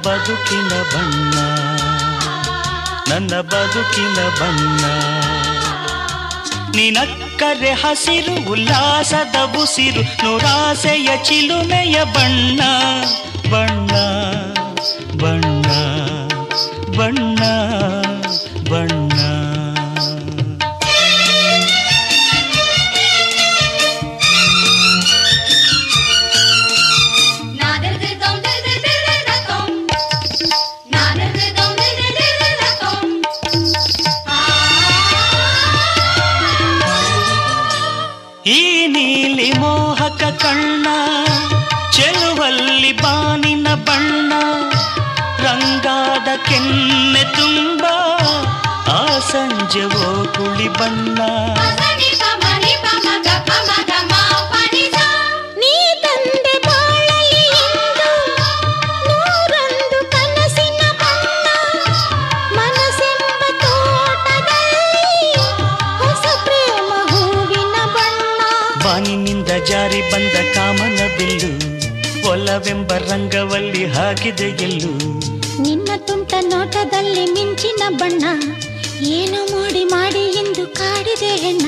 ಬದುಕಿನ ಬಣ್ಣ ನನ್ನ ಬದುಕಿನ ಬಣ್ಣ ನಿನಕ್ಕರೆ ಹಸಿರು ಉಲ್ಲಾಸದ ಉಸಿರು ನೂರಾಸೆಯ ಚಿಲುಮೆಯ ಬಣ್ಣ ಬಣ್ಣ ಬಣ್ಣ ಬಣ್ಣ ಬಣ್ಣ ನಾದರ್ದದೊಂ ದರ್ದರ್ದರ್ದದೊಂ. ನಾದರ್ದದೊಂ ದರ್ದರ್ದರ್ದದೊಂ. ಆ ಈ ನೀಲಿ ಮೋಹಕ ಕಣ್ಣ ಚೆಲುವಲ್ಲಿ ಬಾನಿನ ಬಣ್ಣ ರಂಗಾದ ಕೆನ್ನೆ ತುಂಬ ಆ ಸಂಜೆ ಓ ಕುಳಿ ಬಣ್ಣ ಪಸನಿ ಪಮನಿ ಪಮಗ ಪಮಗ ಮಾಪನಿಸ. ನೀ ತಂದೆ ಬಾಳಲಿ ಎಂದು ನೂರೊಂದು ಕನಸಿನ ಬಣ್ಣ ಮನಸ್ಸೆಂಬ ತೋಟದಲ್ಲಿ ಹೊಸ ಪ್ರೇಮ ಹೂವಿನ ಬಣ್ಣ ಬಾನಿನಿಂದ ಜಾರಿ ಬಂದ ಕಾಮನ ಬಿಲ್ಲು ಒಲವೆಂಬ ರಂಗವಲ್ಲಿ ಹಾಕಿದೆ ಗೆಲ್ಲು ನಿನ್ನ ತುಂಟ ನೋಟದಲ್ಲಿ ಮಿಂಚಿನ ಬಣ್ಣ ಏನು ಮಾಡಿ ಮಾಡಿ ಎಂದು ಕಾಡಿದೆ ಹೆಣ್ಣ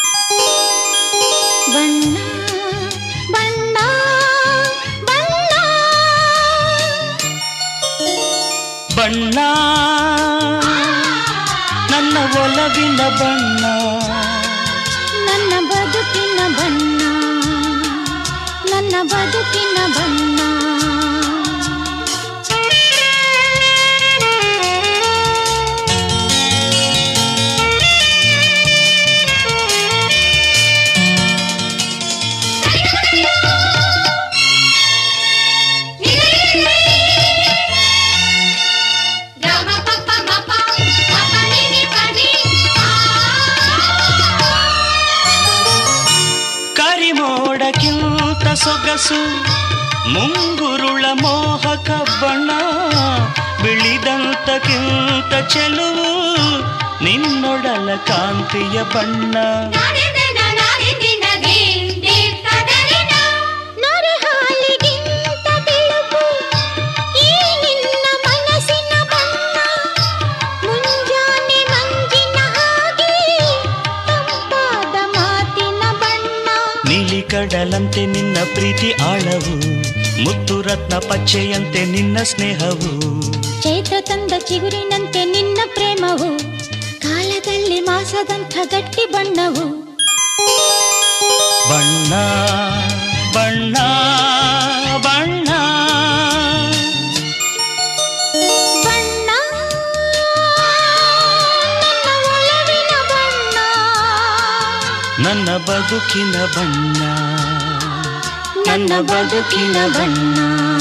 ಬಣ್ಣ ಬಣ್ಣ ಬಣ್ಣ ಬಣ್ಣ ನನ್ನ ಒಲವಿನ ಬಣ್ಣ ನನ್ನ ಬದುಕಿನ ಬಣ್ಣ ನನ್ನ ಬದುಕಿನ ಬಣ್ಣ ಗಮ ಪಪ್ಪ ಮಪ ಪಪ ನಿನಿ ಪನಿ. ಕರಿಮೋಡಕ್ಕಿಂತ ಸೊಗಸು ಮುಂಗುರುಳ ಮೋಹಕ ಬಣ್ಣ ಬಿಳಿದಂತಕ್ಕಿಂತ ಚೆಲುವು ನಿನ್ನೊಡಲ ಕಾಂತಿಯ ಬಣ್ಣ ನಾಡಿದನ ನಾಡಿದಿನ ದೀನ್ ದೀನ್ ತದರಿನ. ನೊರೆ ಹಾಲಿಗಿಂತ ಬಿಳುಪು ಈ ನಿನ್ನ ಮನಸ್ಸಿನ ಬಣ್ಣ ಮುಂಜಾನೆ ಮಂಜಿನ ಹಾಗೆ ತಂಪಾದ ಮಾತಿನ ಬಣ್ಣ ನೀಲಿ ಕಡಲಂತೆ ನಿನ್ನ ಪ್ರೀತಿ ಆಳವು ಮುತ್ತು ರತ್ನ ಪಚ್ಚೆಯಂತೆ ನಿನ್ನ ಸ್ನೇಹವು ಚೈತ್ರ ತಂದ ಚಿಗುರಿನಂತೆ ನಿನ್ನ ಪ್ರೇಮವು ಕಾಲದಲ್ಲಿ ಮಾಸದಂಥ ಗಟ್ಟಿ ಬಣ್ಣವು ಬಣ್ಣ ಬಣ್ಣ ಬಣ್ಣ ಬಣ್ಣ ನನ್ನ ಒಲವಿನ ಬಣ್ಣ ನನ್ನ ಬದುಕಿನ ಬಣ್ಣ ನನ್ನ ಬದುಕಿನ ಬಣ್ಣ